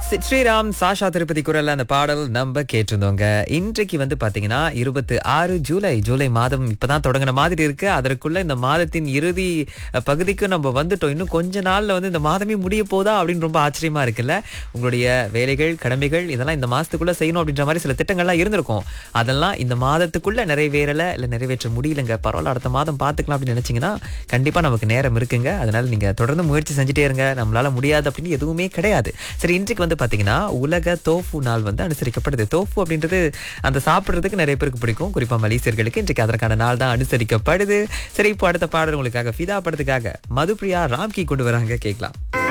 C- Sriram சாஷா Tirupati குரல்ல அந்த பாடல் நம்ம கேட்டிருந்தோங்க இன்றைக்கு வந்து பாத்தீங்கன்னா இருபத்தி ஆறு ஜூலை ஜூலை மாதம் இப்பதான் தொடங்கின மாதிரி இருக்கு அதற்குள்ள இந்த மாதத்தின் இறுதி அஹ், பகுதிக்கு நம்ம வந்துட்டோம் இன்னும் கொஞ்ச நாள்ல வந்து இந்த மாதமே முடிய போதா அப்படின்னு ரொம்ப ஆச்சரியமா இருக்குல்ல உங்களுடைய வேலைகள் கடமைகள் இதெல்லாம் இந்த மாசத்துக்குள்ள செய்யணும் அப்படின்ற மாதிரி சில திட்டங்கள்லாம் இருந்திருக்கும் அதெல்லாம் இந்த மாதத்துக்குள்ள நிறைவேறல இல்ல நிறைவேற்ற முடியலங்க பரவாயில்ல அடுத்த மாதம் பாத்துக்கலாம் அப்படின்னு நினைச்சீங்கன்னா கண்டிப்பா நமக்கு நேரம் இருக்குங்க அதனால நீங்க தொடர்ந்து முயற்சி செஞ்சுட்டே இருங்க நம்மளால முடியாது அப்படின்னு எதுவுமே கிடையாது சரி இன்றைக்கு வந்து பாத்தீங்கன்னா உலக தோஃபு நாள் வந்து அனுசரிக்கப்படுது தோஃபு அப்படின்றது அந்த சாப்பிடுறதுக்கு நிறைய பேருக்கு பிடிக்கும் குறிப்பா மலேசியர்களுக்கு இன்றைக்கு அதற்கான நாள் தான் அனுசரிக்கப்படுது சரி இப்போ அடுத்த பாடல் உங்களுக்காக ஃபிதா படத்துக்காக மதுப்பிரியா ராம்கி கொண்டு வராங்க கேட்கலாம்